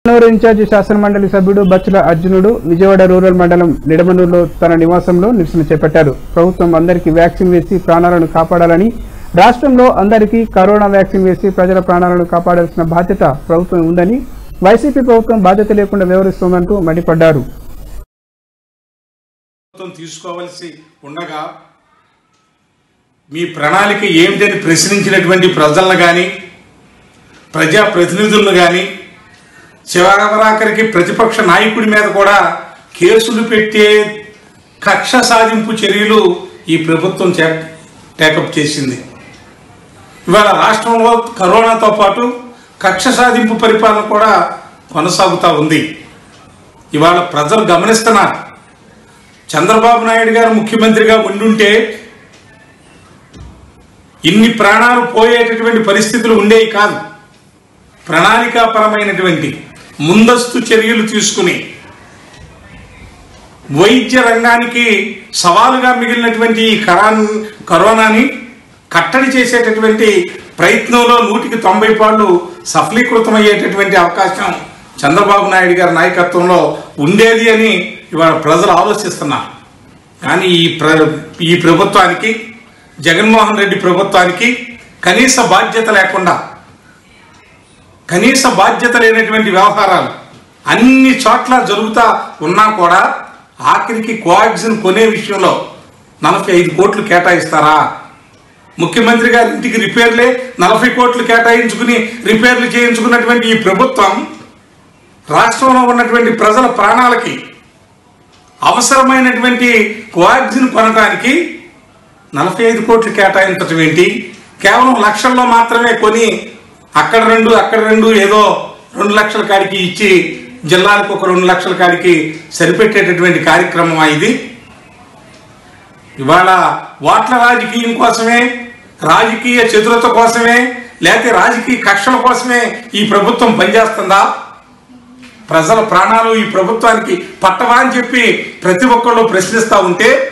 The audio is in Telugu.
కన్నూరు ఇన్ఛార్జి శాసనమండలి సభ్యుడు బచ్చుల అర్జునుడు విజయవాడ రూరల్ మండలం నిడమనూరులో తన నివాసంలో నిరసన చేపట్టారు ప్రభుత్వం అందరికీ వ్యాక్సిన్ వేసి ప్రాణాలను కాపాడాలని రాష్ట్రంలో అందరికీ కరోనా వ్యాక్సిన్ వేసి ప్రజల ప్రాణాలను కాపాడాల్సిన బాధ్యత ప్రభుత్వం ఉందని వైసీపీ ప్రభుత్వం బాధ్యత లేకుండా వ్యవహరిస్తోందంటూ మండిపడ్డారు ప్రభుత్వం తీసుకోవలసి ఉండగా మీ ప్రణాళిక ఏమిటని ప్రశ్నించినటువంటి ప్రజలను కానీ ప్రజా ప్రతినిధులను కానీ చివరాఖరికి ప్రతిపక్ష నాయకుడి మీద కూడా కేసులు పెట్టే కక్ష సాధింపు చర్యలు ఈ ప్రభుత్వం చే టేకప్ చేసింది ఇవాళ రాష్ట్రంలో కరోనాతో పాటు కక్ష సాధింపు పరిపాలన కూడా కొనసాగుతూ ఉంది ఇవాళ ప్రజలు గమనిస్తున్నారు చంద్రబాబు నాయుడు గారు ముఖ్యమంత్రిగా ఉండుంటే ఇన్ని ప్రాణాలు పోయేటటువంటి పరిస్థితులు ఉండేవి కాదు ప్రణాళికాపరమైనటువంటి ముందస్తు చర్యలు తీసుకుని వైద్య రంగానికి సవాలుగా మిగిలినటువంటి ఈ కరాన్ కరోనాని కట్టడి చేసేటటువంటి ప్రయత్నంలో నూటికి తొంభై పాళ్ళు సఫలీకృతమయ్యేటటువంటి అవకాశం చంద్రబాబు నాయుడు గారి నాయకత్వంలో ఉండేది అని ఇవాళ ప్రజలు ఆలోచిస్తున్నారు కానీ ఈ ప్ర ఈ ప్రభుత్వానికి జగన్మోహన్ రెడ్డి ప్రభుత్వానికి కనీస బాధ్యత లేకుండా కనీస బాధ్యత లేనటువంటి వ్యవహారాలు అన్ని చోట్ల జరుగుతా ఉన్నా కూడా ఆఖరికి కోవాక్సిన్ కొనే విషయంలో నలభై ఐదు కోట్లు కేటాయిస్తారా ముఖ్యమంత్రి గారి ఇంటికి రిపేర్లే నలభై కోట్లు కేటాయించుకుని రిపేర్లు చేయించుకున్నటువంటి ఈ ప్రభుత్వం రాష్ట్రంలో ఉన్నటువంటి ప్రజల ప్రాణాలకి అవసరమైనటువంటి కోవాక్సిన్ కొనడానికి నలభై ఐదు కోట్లు కేటాయించడం ఏంటి కేవలం లక్షల్లో మాత్రమే కొని అక్కడ రెండు అక్కడ రెండు ఏదో రెండు లక్షల కాడికి ఇచ్చి జిల్లాలకు ఒక రెండు లక్షల కాడికి సరిపెట్టేటటువంటి కార్యక్రమం ఇది ఇవాళ ఓట్ల రాజకీయం కోసమే రాజకీయ చతురత కోసమే లేకపోతే రాజకీయ కక్షల కోసమే ఈ ప్రభుత్వం పనిచేస్తుందా ప్రజల ప్రాణాలు ఈ ప్రభుత్వానికి పట్టవా అని చెప్పి ప్రతి ఒక్కళ్ళు ప్రశ్నిస్తూ ఉంటే